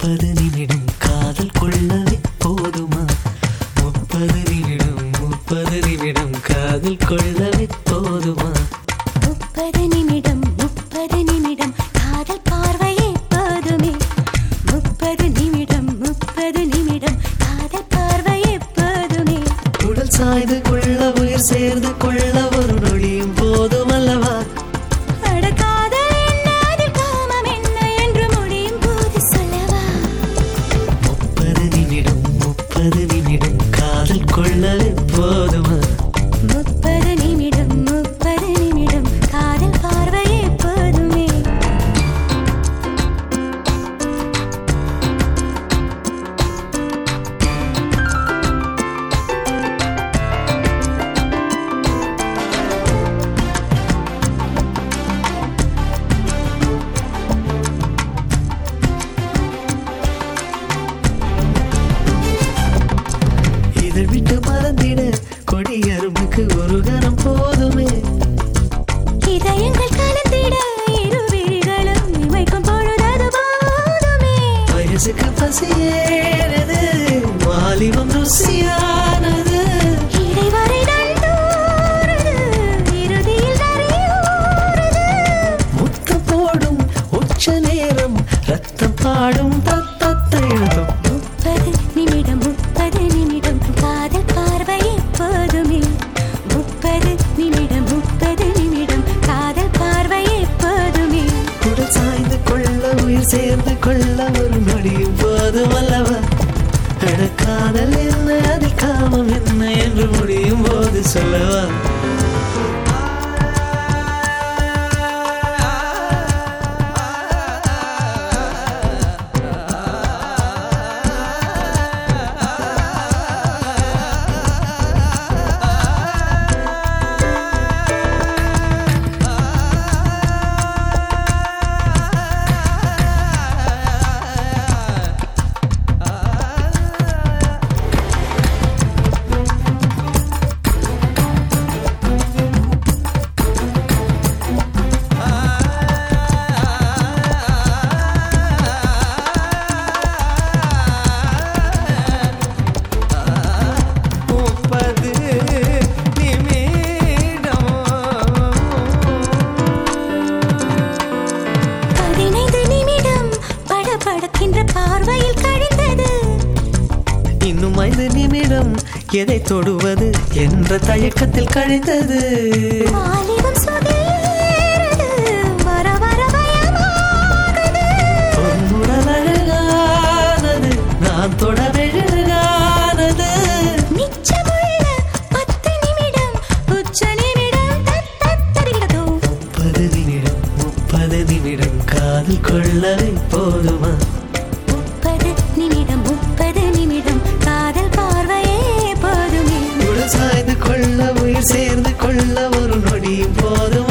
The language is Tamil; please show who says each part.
Speaker 1: முப்பது நிமிடம் காதல் கொள்ளவே போதுமா முப்பது நிமிடம் முப்பது நிமிடம் காதல் கொள்ளவே போதுமா
Speaker 2: முப்பது நிமிடம் முப்பது நிமிடம் காதல் பார்வையே போதுமே முப்பது நிமிடம் முப்பது நிமிடம் காதல் பார்வையே போதுமே
Speaker 1: உடல் சாய்ந்து கொள்ள உயிர் சேர்ந்து கொள்ள ஒரு நொடியும் போதும் அல்லவா
Speaker 2: அட காதல் என்ன அதில் காமம் என்ன என்று முடியும் போது சொல்லவா
Speaker 1: முப்பது நிமிடம் முப்பது நிமிடம் காதல் கொள்ளவே போதுமா
Speaker 2: முப்பது நிமிடம் முப்பது நிமிடம் காதல் பார்வையே போதுமே
Speaker 1: இதழ் விட்டு மறந்திட கொடியரும்புக்கு ஒரு கரம் போதுமே
Speaker 2: இதயங்கள் கலந்திட இரு விழிகளும் இமைக்கும் பொழுதது போதுமே
Speaker 1: வயசுக்கு பசியேறது வாலிபம் ருசியானது
Speaker 2: இடைவரை தண்டோரது இறுதியில் நரியூரது
Speaker 1: முத்தம் போடும் உச்ச நேரம் ரத்தம் பாடும் தத்தத்தை எழுதும்
Speaker 2: முப்பது நிமிடம் முப்பது நிமிடம் காதல் பார்வையே போதுமே முப்பது நிமிடம் முப்பது நிமிடம் காதல் பார்வையே போதுமே
Speaker 1: உடல் சாய்ந்து கொள்ள உயிர் சேர்ந்து கொள்ள ஒரு நொடியும் போதும் அல்லவா அட காதல் என்ன அதில் காமம் என்ன என்று முடியும் போது சொல்லவா முப்பது நிமிடம்
Speaker 2: பதினைந்து நிமிடம் படபடக்கின்ற பார்வையில் கழிந்தது
Speaker 1: இன்னும் ஐந்து நிமிடம் எதை தொடுவது என்ற தயக்கத்தில் கழிந்தது
Speaker 2: வாலிபம் சுதேறது வர வர பயமாகுது
Speaker 1: பொன்னுடல் அழகானது நான் தொட மெழுகானது
Speaker 2: மிச்சமுள்ள பத்து நிமிடம் உச்ச நிமிடம் தத்தத்தருகிறதோ
Speaker 1: முப்பது நிமிடம் முப்பது நிமிடம் காதல் கொள்ளவே போதுமா
Speaker 2: முப்பது நிமிடம் முப்பது நிமிடம் காதல் பார்வையே போதுமே
Speaker 1: உடல் சாய்ந்து கொள்ள உயிர் சேர்ந்து கொள்ள ஒரு நொடியும் போதும்